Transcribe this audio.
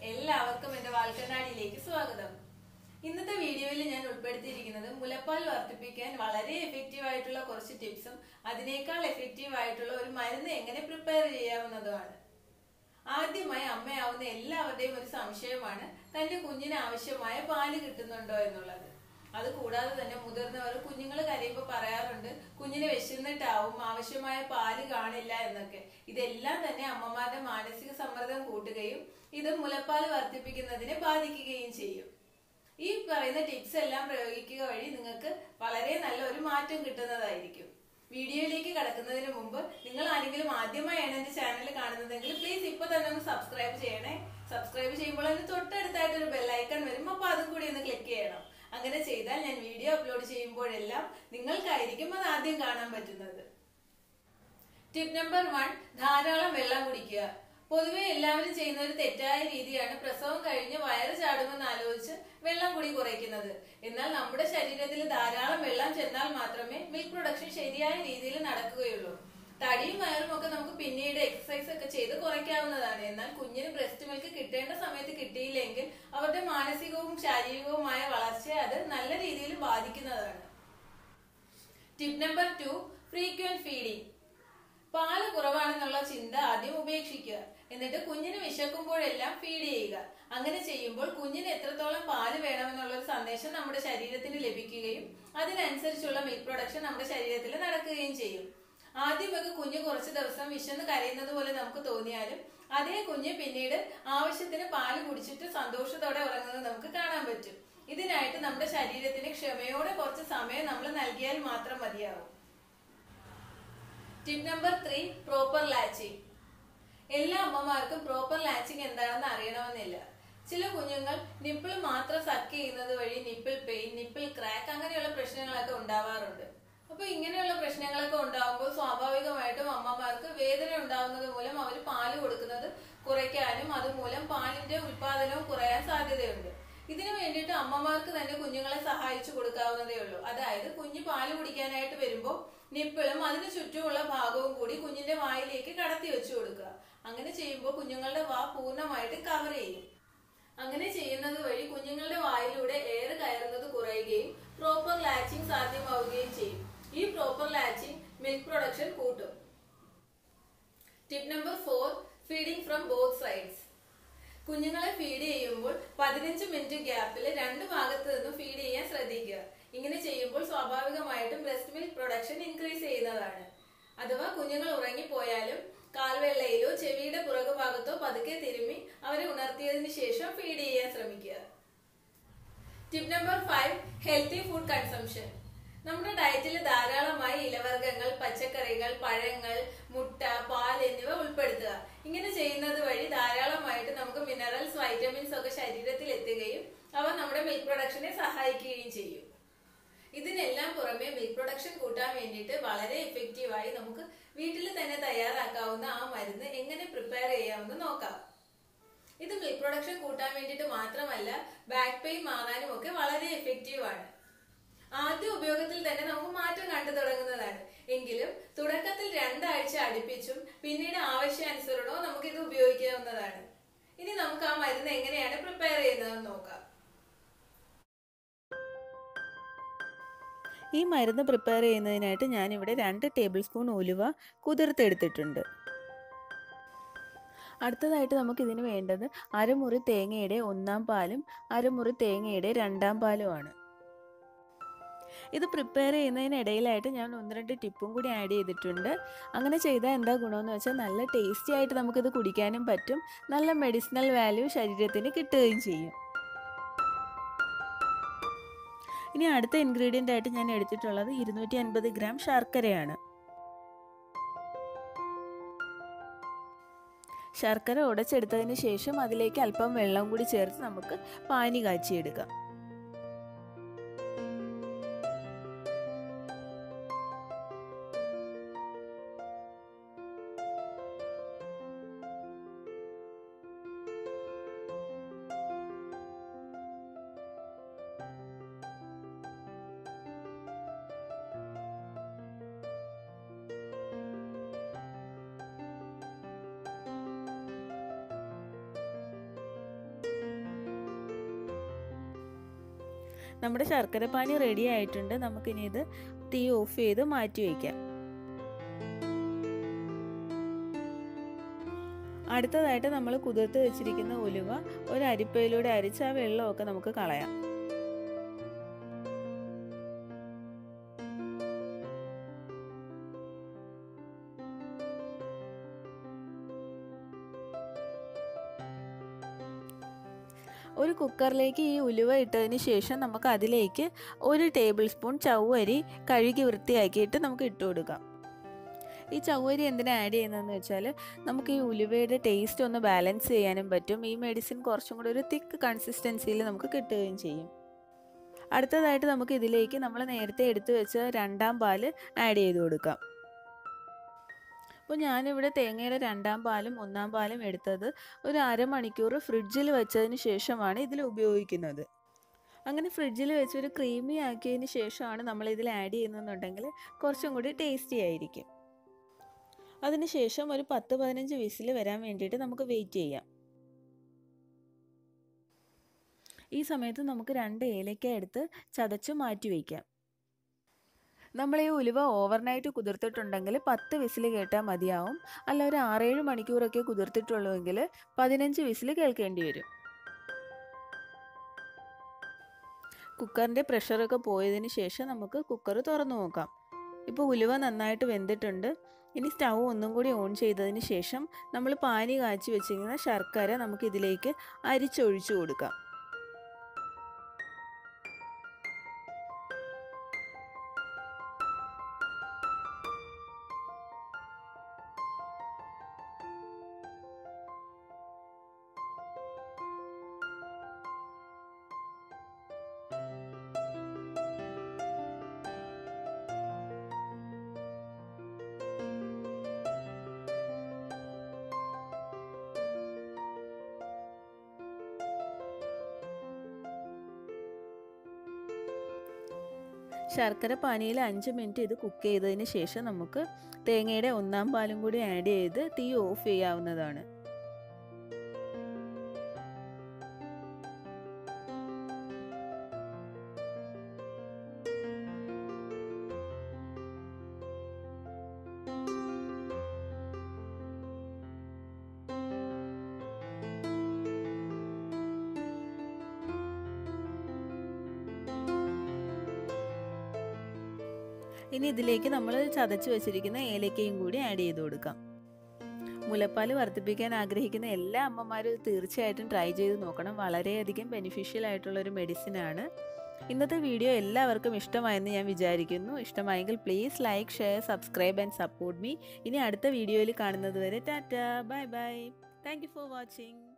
എല്ലാവർക്കും എന്റെ വാൽക്കണ്ണാടിയിലേക്ക് സ്വാഗതം ഇന്നത്തെ വീഡിയോയിൽ ഞാൻ ഉൾപ്പെടുത്തിയിരിക്കുന്നത് മുലപ്പാൽ വർദ്ധിപ്പിക്കാൻ വളരെ എഫക്റ്റീവ് ആയിട്ടുള്ള കുറച്ച് ടിപ്സും അതിനേക്കാൾ എഫക്റ്റീവ് ആയിട്ടുള്ള ഒരു മരുന്ന് എങ്ങനെ പ്രിപ്പയർ ചെയ്യാവുന്നതുമാണ് ആദ്യമായി അമ്മയാവുന്ന എല്ലാവരുടെയും ഒരു സംശയമാണ് തന്റെ കുഞ്ഞിന് ആവശ്യമായ പാല് കിട്ടുന്നുണ്ടോ എന്നുള്ളത് അത് കൂടാതെ തന്നെ മുതിർന്നവർ കുഞ്ഞുങ്ങൾ കരയുമ്പോൾ പറയാറുണ്ട് കുഞ്ഞിന് വിശന്നിട്ടാവും ആവശ്യമായ പാല് കാണില്ല എന്നൊക്കെ ഇതെല്ലാം തന്നെ അമ്മമാരുടെ മാനസിക സമ്മർദ്ദം കൂട്ടുകയും ഇത് മുലപ്പാൽ വർദ്ധിപ്പിക്കുന്നതിനെ ബാധിക്കുകയും ചെയ്യും ഈ പറയുന്ന ടിപ്സ് എല്ലാം പ്രയോഗിക്കുക വഴി നിങ്ങൾക്ക് വളരെ നല്ല ഒരു മാറ്റം കിട്ടുന്നതായിരിക്കും വീഡിയോയിലേക്ക് കടക്കുന്നതിന് മുമ്പ് നിങ്ങൾ ആരെങ്കിലും ആദ്യമായാണ് എന്റെ ചാനൽ കാണുന്നതെങ്കിൽ പ്ലീസ് ഇപ്പൊ തന്നെ ഒന്ന് സബ്സ്ക്രൈബ് ചെയ്യണേ സബ്സ്ക്രൈബ് ചെയ്യുമ്പോൾ അതിന് തൊട്ടടുത്തായിട്ട് ഒരു ബെല്ലൈക്കൺ വരും അപ്പൊ അതും കൂടി ഒന്ന് ക്ലിക്ക് ചെയ്യണം അങ്ങനെ ചെയ്താൽ ഞാൻ വീഡിയോ അപ്ലോഡ് ചെയ്യുമ്പോഴെല്ലാം നിങ്ങൾക്കായിരിക്കും അത് ആദ്യം കാണാൻ പറ്റുന്നത് ടിപ്പ് നമ്പർ വൺ ധാരാളം വെള്ളം കുടിക്കുക പൊതുവെ എല്ലാവരും ചെയ്യുന്ന ഒരു തെറ്റായ രീതിയാണ് പ്രസവം കഴിഞ്ഞ് വയറ് ചാടുമെന്ന് ആലോചിച്ച് വെള്ളം കുടി കുറയ്ക്കുന്നത് എന്നാൽ നമ്മുടെ ശരീരത്തിൽ ധാരാളം വെള്ളം ചെന്നാൽ മാത്രമേ മിൽക്ക് പ്രൊഡക്ഷൻ ശരിയായ രീതിയിൽ നടക്കുകയുള്ളൂ തടിയും വയറും ഒക്കെ നമുക്ക് പിന്നീട് എക്സസൈസ് ഒക്കെ ചെയ്ത് കുറയ്ക്കാവുന്നതാണ് എന്നാൽ കുഞ്ഞിന് ബ്രസ്റ്റ് മിൽക്ക് കിട്ടേണ്ട സമയത്ത് കിട്ടിയില്ലെങ്കിൽ അവരുടെ മാനസികവും ശാരീരികവുമായ വളർച്ചയെ അത് നല്ല രീതിയിൽ ബാധിക്കുന്നതാണ് tip number two frequent feeding പാല് കുറവാണെന്നുള്ള ചിന്ത ആദ്യം ഉപേക്ഷിക്കുക എന്നിട്ട് കുഞ്ഞിന് വിശക്കുമ്പോഴെല്ലാം ഫീഡ് ചെയ്യുക അങ്ങനെ ചെയ്യുമ്പോൾ കുഞ്ഞിന് എത്രത്തോളം പാല് വേണമെന്നുള്ള ഒരു സന്ദേശം നമ്മുടെ ശരീരത്തിന് ലഭിക്കുകയും അതിനനുസരിച്ചുള്ള മിൽക്ക് പ്രൊഡക്ഷൻ നമ്മുടെ ശരീരത്തിൽ നടക്കുകയും ചെയ്യും ആദ്യമൊക്കെ കുഞ്ഞ് കുറച്ച് ദിവസം വിശന്ന് കരയുന്നത് പോലെ നമുക്ക് തോന്നിയാലും അതേ കുഞ്ഞ് പിന്നീട് ആവശ്യത്തിന് പാല് കുടിച്ചിട്ട് സന്തോഷത്തോടെ ഉറങ്ങുന്നത് നമുക്ക് കാണാൻ പറ്റും ഇതിനായിട്ട് നമ്മുടെ ശരീരത്തിന് ക്ഷമയോടെ കുറച്ച് സമയം നമ്മൾ നൽകിയാൽ മാത്രം മതിയാവും tip number three proper latching എല്ലാ അമ്മമാർക്കും പ്രോപ്പർ ലാച്ചിങ് എന്താണെന്ന് അറിയണമെന്നില്ല ചില കുഞ്ഞുങ്ങൾ നിപ്പിൾ മാത്രം സക്ക് ചെയ്യുന്നത് വഴി നിപ്പിൾ പെയിൻ നിപ്പിൾ ക്രാക്ക് അങ്ങനെയുള്ള പ്രശ്നങ്ങളൊക്കെ ഉണ്ടാവാറുണ്ട് അപ്പൊ ഇങ്ങനെയുള്ള പ്രശ്നങ്ങളൊക്കെ ഉണ്ടാകുമ്പോൾ സ്വാഭാവികമായിട്ടും അമ്മമാർക്ക് വേദന ഉണ്ടാവുന്നത് മൂലം അവർ പാല് കൊടുക്കുന്നത് കുറയ്ക്കാനും അതുമൂലം പാലിന്റെ ഉൽപാദനവും കുറയാൻ സാധ്യതയുണ്ട് ഇതിനു വേണ്ടിയിട്ട് അമ്മമാർക്ക് തന്നെ കുഞ്ഞുങ്ങളെ സഹായിച്ചു കൊടുക്കാവുന്നതേ ഉള്ളൂ അതായത് കുഞ്ഞ് പാല് കുടിക്കാനായിട്ട് വരുമ്പോൾ നിപ്പിളും അതിന് ചുറ്റുമുള്ള ഭാഗവും കൂടി കുഞ്ഞിന്റെ വായിലേക്ക് കടത്തി വെച്ചു കൊടുക്കുക അങ്ങനെ ചെയ്യുമ്പോൾ കുഞ്ഞുങ്ങളുടെ വാ പൂർണ്ണമായിട്ട് കവർ ചെയ്യും അങ്ങനെ ചെയ്യുന്നത് വഴി കുഞ്ഞുങ്ങളുടെ വായിലൂടെ എയർ കയറുന്നത് കുറയുകയും പ്രോപ്പർ ലാച്ചിങ് സാധ്യമാവുകയും ചെയ്യും ഈ പ്രോപ്പർ ലാച്ചിങ് മിൽക്ക് പ്രൊഡക്ഷൻ കൂട്ടും tip number four feeding from both sides കുഞ്ഞുങ്ങളെ ഫീഡ് ചെയ്യുമ്പോൾ പതിനഞ്ച് മിനിറ്റ് ഗ്യാപ്പിൽ രണ്ട് ഭാഗത്ത് നിന്നും ഫീഡ് ചെയ്യാൻ ശ്രദ്ധിക്കുക ഇങ്ങനെ ചെയ്യുമ്പോൾ സ്വാഭാവികമായിട്ടും ബ്രസ്റ്റ് മിൽക്ക് പ്രൊഡക്ഷൻ ഇൻക്രീസ് ചെയ്യുന്നതാണ് അഥവാ കുഞ്ഞുങ്ങൾ ഉറങ്ങിപ്പോയാലും കാൽവെള്ളയിലോ ചെവിയുടെ പുറകുഭാഗത്തോ പതുക്കെ തിരുമ്മി അവരെ ഉണർത്തിയതിന് ശേഷം ഫീഡ് ചെയ്യാൻ ശ്രമിക്കുക tip number five healthy food consumption നമ്മുടെ ഡയറ്റിൽ ധാരാളമായി ഇലവർഗ്ഗങ്ങൾ പച്ചക്കറികൾ പഴങ്ങൾ മുട്ട പാൽ എന്നിവ ഉൾപ്പെടുത്തുക ഇങ്ങനെ ചെയ്യുന്നത് വഴി ധാരാളമായിട്ട് നമുക്ക് മിനറൽസ് വൈറ്റമിൻസ് ഒക്കെ ശരീരത്തിൽ എത്തുകയും അവ നമ്മുടെ മിൽക്ക് പ്രൊഡക്ഷനെ സഹായിക്കുകയും ചെയ്യും ഇതിനെല്ലാം പുറമെ മിൽക്ക് പ്രൊഡക്ഷൻ കൂട്ടാൻ വേണ്ടിയിട്ട് വളരെ എഫക്റ്റീവായി നമുക്ക് വീട്ടിൽ തന്നെ തയ്യാറാക്കാവുന്ന ആ മരുന്ന് എങ്ങനെ പ്രിപ്പയർ ചെയ്യാമെന്ന് നോക്കാം ഇത് മിൽക്ക് പ്രൊഡക്ഷൻ കൂട്ടാൻ വേണ്ടിയിട്ട് മാത്രമല്ല ബാക്ക് പെയിൻ മാറാനും ഒക്കെ വളരെ എഫക്റ്റീവ് ആണ് ആദ്യ ഉപയോഗത്തിൽ തന്നെ നമുക്ക് മാറ്റം കണ്ടു തുടങ്ങുന്നതാണ് എങ്കിലും തുടക്കത്തിൽ രണ്ടാഴ്ച അടുപ്പിച്ചും പിന്നീട് ആവശ്യാനുസരണവും നമുക്ക് ഇത് ഉപയോഗിക്കാവുന്നതാണ് ഇനി നമുക്ക് ആ മരുന്ന് എങ്ങനെയാണ് പ്രിപ്പയർ ചെയ്യുന്നതെന്ന് നോക്കാം ഈ മരുന്ന് പ്രിപ്പയർ ചെയ്യുന്നതിനായിട്ട് ഞാനിവിടെ രണ്ട് ടേബിൾ സ്പൂൺ ഉലുവ കുതിർത്തെടുത്തിട്ടുണ്ട് അടുത്തതായിട്ട് നമുക്ക് ഇതിന് വേണ്ടത് അരമുറി തേങ്ങയുടെ ഒന്നാം പാലും അരമുറി തേങ്ങയുടെ രണ്ടാം പാലുമാണ് ഇത് പ്രിപ്പയർ ചെയ്യുന്നതിനിടയിലായിട്ട് ഞാൻ ഒന്ന് രണ്ട് ടിപ്പും കൂടി ആഡ് ചെയ്തിട്ടുണ്ട് അങ്ങനെ ചെയ്താൽ എന്താ ഗുണമെന്ന് വെച്ചാൽ നല്ല ടേസ്റ്റി ആയിട്ട് നമുക്കിത് കുടിക്കാനും പറ്റും നല്ല മെഡിസിനൽ വാല്യൂ ശരീരത്തിന് കിട്ടുകയും ചെയ്യും ഇനി അടുത്ത ഇൻഗ്രീഡിയൻ്റ് ആയിട്ട് ഞാൻ എടുത്തിട്ടുള്ളത് ഇരുന്നൂറ്റി അൻപത് ഗ്രാം ശർക്കരയാണ് ശർക്കര ഉടച്ചെടുത്തതിന് ശേഷം അതിലേക്ക് അല്പം വെള്ളം കൂടി ചേർത്ത് നമുക്ക് പാനി കാച്ചിയെടുക്കാം നമ്മുടെ ശർക്കരപ്പാനി റെഡി ആയിട്ടുണ്ട് നമുക്കിനി ഇത് തീ ഓഫ് ചെയ്ത് മാറ്റി വയ്ക്കാം അടുത്തതായിട്ട് നമ്മൾ കുതിർത്ത് വെച്ചിരിക്കുന്ന ഉലുവ ഒരു അരിപ്പയിലൂടെ അരിച്ച് ആ വെള്ളമൊക്കെ നമുക്ക് കളയാം ഒരു കുക്കറിലേക്ക് ഈ ഉലുവ ഇട്ടതിന് ശേഷം നമുക്ക് അതിലേക്ക് ഒരു ടേബിൾ സ്പൂൺ ചവ്വരി കഴുകി വൃത്തിയാക്കിയിട്ട് നമുക്ക് ഇട്ട് കൊടുക്കാം ഈ ചവ്വരി എന്തിനാ ആഡ് ചെയ്യുന്നതെന്ന് വെച്ചാൽ നമുക്ക് ഈ ഉലുവയുടെ ടേസ്റ്റ് ഒന്ന് ബാലൻസ് ചെയ്യാനും പറ്റും ഈ മെഡിസിൻ കുറച്ചും കൂടി ഒരു തിക്ക് കൺസിസ്റ്റൻസിയിൽ നമുക്ക് കിട്ടുകയും ചെയ്യും അടുത്തതായിട്ട് നമുക്ക് ഇതിലേക്ക് നമ്മൾ നേരത്തെ എടുത്തു വെച്ച രണ്ടാം പാല് ആഡ് ചെയ്ത് കൊടുക്കാം അപ്പോൾ ഞാനിവിടെ തേങ്ങയുടെ രണ്ടാം പാലും ഒന്നാം പാലും എടുത്തത് ഒരു അരമണിക്കൂർ ഫ്രിഡ്ജിൽ വെച്ചതിന് ശേഷമാണ് ഇതിൽ ഉപയോഗിക്കുന്നത് അങ്ങനെ ഫ്രിഡ്ജിൽ വെച്ച് ഒരു ക്രീമി ആക്കിയതിന് ശേഷമാണ് നമ്മൾ ഇതിൽ ആഡ് ചെയ്യുന്നതെന്നുണ്ടെങ്കിൽ കുറച്ചും കൂടി ടേസ്റ്റി ആയിരിക്കും അതിനുശേഷം ഒരു പത്ത് പതിനഞ്ച് വിസിൽ വരാൻ വേണ്ടിയിട്ട് നമുക്ക് വെയിറ്റ് ചെയ്യാം ഈ സമയത്ത് നമുക്ക് രണ്ട് ഏലക്ക എടുത്ത് ചതച്ച് മാറ്റി വയ്ക്കാം നമ്മൾ ഈ ഉലുവ ഓവർനൈറ്റ് കുതിർത്തിട്ടുണ്ടെങ്കിൽ പത്ത് വിസിൽ കേട്ടാൽ മതിയാവും അല്ല ഒരു ആറേഴ് മണിക്കൂറൊക്കെ കുതിർത്തിട്ടുള്ളൂവെങ്കിൽ പതിനഞ്ച് വിസിൽ കേൾക്കേണ്ടി വരും കുക്കറിൻ്റെ പ്രഷറൊക്കെ പോയതിന് ശേഷം നമുക്ക് കുക്കർ തുറന്നു നോക്കാം ഇപ്പോൾ ഉലുവ നന്നായിട്ട് വെന്തിട്ടുണ്ട് ഇനി സ്റ്റൗ ഒന്നും കൂടി ഓൺ ചെയ്തതിന് ശേഷം നമ്മൾ പാനി കാച്ചി വെച്ചിരിക്കുന്ന ശർക്കര നമുക്കിതിലേക്ക് അരിച്ചൊഴിച്ചു കൊടുക്കാം ശർക്കര പാനിയിൽ അഞ്ച് മിനിറ്റ് ഇത് കുക്ക് ചെയ്തതിന് ശേഷം നമുക്ക് തേങ്ങയുടെ ഒന്നാം പാലും കൂടി ആഡ് ചെയ്ത് തീ ഓഫ് ചെയ്യാവുന്നതാണ് ഇനി ഇതിലേക്ക് നമ്മൾ ചതച്ച് വെച്ചിരിക്കുന്ന ഏലക്കയും കൂടി ആഡ് ചെയ്ത് കൊടുക്കാം മുലപ്പാൽ വർദ്ധിപ്പിക്കാൻ ആഗ്രഹിക്കുന്ന എല്ലാ അമ്മമാരും ഇത് തീർച്ചയായിട്ടും ട്രൈ ചെയ്ത് നോക്കണം വളരെയധികം ബെനിഫിഷ്യൽ ആയിട്ടുള്ള ഒരു മെഡിസിൻ ആണ് ഇന്നത്തെ വീഡിയോ എല്ലാവർക്കും ഇഷ്ടമായെന്ന് ഞാൻ വിചാരിക്കുന്നു ഇഷ്ടമായെങ്കിൽ please like share subscribe and support me ഇനി അടുത്ത വീഡിയോയിൽ കാണുന്നത് വരെ tata bye bye thank you for watching